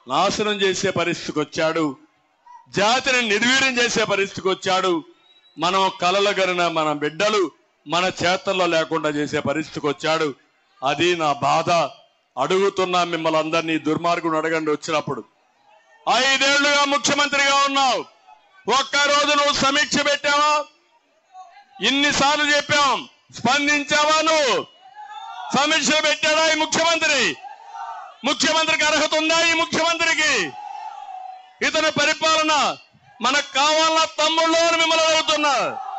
నాశనం చేసే పరిస్థితికి వచ్చాడు జాతిని నిర్వీర్యం చేసే పరిస్థితికి వచ్చాడు మనం కలలగరిన మన బిడ్డలు మన చేతల్లో లేకుండా చేసే పరిస్థితికి వచ్చాడు అది నా బాధ అడుగుతున్నా మిమ్మల్ని అందరినీ దుర్మార్గుడు అడగండి వచ్చినప్పుడు ఐదేళ్లుగా ముఖ్యమంత్రిగా ఉన్నావు ఒక్క రోజు నువ్వు సమీక్ష పెట్టావా ఇన్నిసార్లు చెప్పాం స్పందించావా నువ్వు సమీక్ష పెట్టాడా ఈ ముఖ్యమంత్రి ముఖ్యమంత్రికి అర్హత ఉందా ఈ ముఖ్యమంత్రికి ఇతని పరిపాలన మనకు కావాలన్న తమ్ముళ్ళు అని మిమ్మల్ని అడుగుతున్నా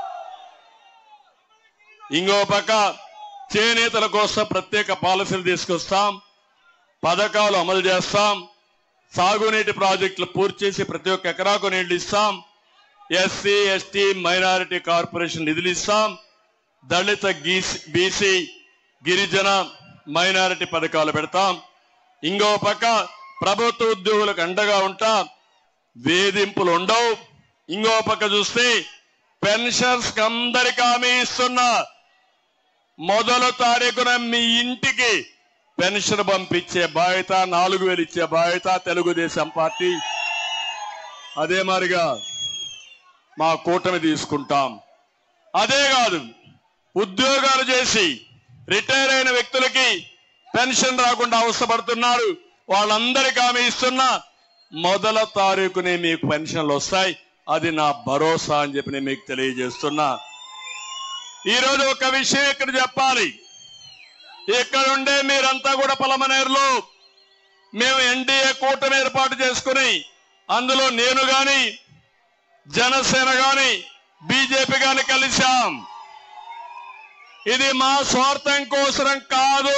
ఇంకో పక్క చేనేతల కోసం ప్రత్యేక పాలసీలు తీసుకొస్తాం పథకాలు అమలు చేస్తాం సాగునీటి ప్రాజెక్టులు పూర్తి చేసి ప్రతి ఒక్క ఎకరాకు నీళ్లు ఇస్తాం ఎస్సీ ఎస్టీ మైనారిటీ కార్పొరేషన్ నిధులు ఇస్తాం దళిత గీసి బీసీ గిరిజన మైనారిటీ పథకాలు పెడతాం ఇంకో పక్క ప్రభుత్వ ఉద్యోగులకు అండగా ఉంటాం వేధింపులు ఉండవు ఇంకో పక్క చూస్తే పెన్షన్స్ అందరికి హామీ ఇస్తున్నా మొదలు తారీఖున మీ ఇంటికి పెన్షన్ పంపించే బాధ్యత నాలుగు వేలు ఇచ్చే బాధ్యత తెలుగుదేశం పార్టీ అదే మారిగా మా కూటమి తీసుకుంటాం అదే కాదు ఉద్యోగాలు చేసి రిటైర్ అయిన వ్యక్తులకి పెన్షన్ రాకుండా అవసరపడుతున్నారు వాళ్ళందరికీ ఆమె ఇస్తున్న మొదల తారీఖునే మీకు పెన్షన్లు వస్తాయి అది నా భరోసా అని చెప్పి నేను మీకు తెలియజేస్తున్నా ఈ రోజు ఒక విషయం ఇక్కడ చెప్పాలి ఇక్కడ ఉండే మీరంతా కూడా పలమనేరులో మేము ఎన్డీఏ కూటమి ఏర్పాటు చేసుకుని అందులో నేను గాని జనసేన గాని బీజేపీ గాని కలిశాం ఇది మా స్వార్థం కోసరం కాదు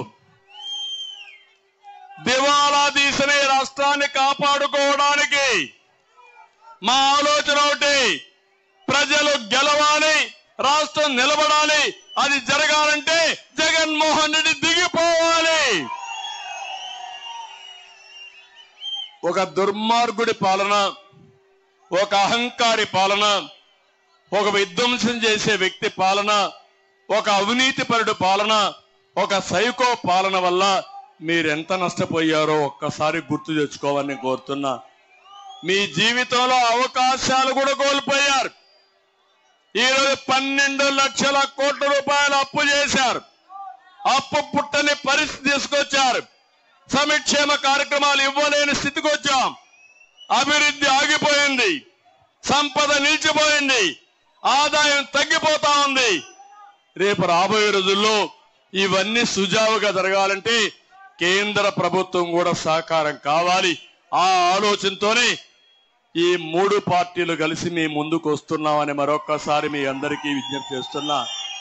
దివాలా తీసిన ఈ రాష్ట్రాన్ని కాపాడుకోవడానికి మా ఆలోచన ఒకటి ప్రజలు గెలవాలి రాష్ట్రం నిలబడాలి అది జరగాలంటే జగన్మోహన్ రెడ్డి దిగిపోవాలి ఒక దుర్మార్గుడి పాలన ఒక అహంకారి పాలన ఒక విధ్వంసం చేసే వ్యక్తి పాలన ఒక అవినీతిపరుడు పాలన ఒక సైకో పాలన వల్ల మీరెంత నష్టపోయారో ఒక్కసారి గుర్తు తెచ్చుకోవాలని కోరుతున్నా మీ జీవితంలో అవకాశాలు కూడా కోల్పోయారు ఈరోజు పన్నెండు లక్షల కోట్ల రూపాయలు అప్పు చేశారు అప్పు పుట్టని పరిస్థితి తీసుకొచ్చారు సంక్షేమ కార్యక్రమాలు ఇవ్వలేని స్థితికి వచ్చాం అభివృద్ధి ఆగిపోయింది సంపద నిలిచిపోయింది ఆదాయం తగ్గిపోతా ఉంది రేపు రాబోయే రోజుల్లో ఇవన్నీ సుజావుగా జరగాలంటే కేంద్ర ప్రభుత్వం కూడా సహకారం కావాలి ఆ ఆలోచనతోనే ఈ మూడు పార్టీలు కలిసి మీ ముందుకు వస్తున్నామని మరొక్కసారి మీ అందరికీ విజ్ఞప్తి చేస్తున్నా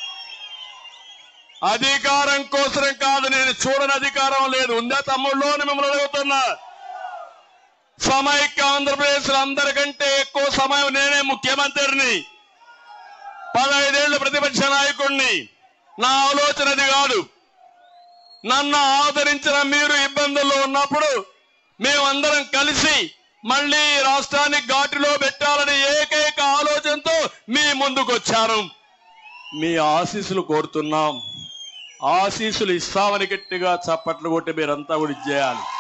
అధికారం కోసరం కాదు నేను చూడని అధికారం లేదు ఉందా తమ్ముళ్ళు అని మిమ్మల్ని అడుగుతున్నా సమైక్య ఆంధ్రప్రదేశ్ అందరికంటే ఎక్కువ సమయం నేనే ముఖ్యమంత్రిని పదహైదేళ్ల ప్రతిపక్ష నాయకుడిని నా ఆలోచన అది కాదు నన్ను ఆదరించిన మీరు ఇబ్బందుల్లో ఉన్నప్పుడు మేమందరం కలిసి మళ్ళీ ఈ రాష్ట్రాన్ని ఘాటిలో పెట్టాలని ఏకైక ఆలోచనతో మీ ముందుకు వచ్చాను మీ ఆశీస్సులు కోరుతున్నాం ఆశీస్సులు ఇస్తామని గట్టిగా చప్పట్లు కొట్టి మీరంతా కూడా ఇచ్చేయాలి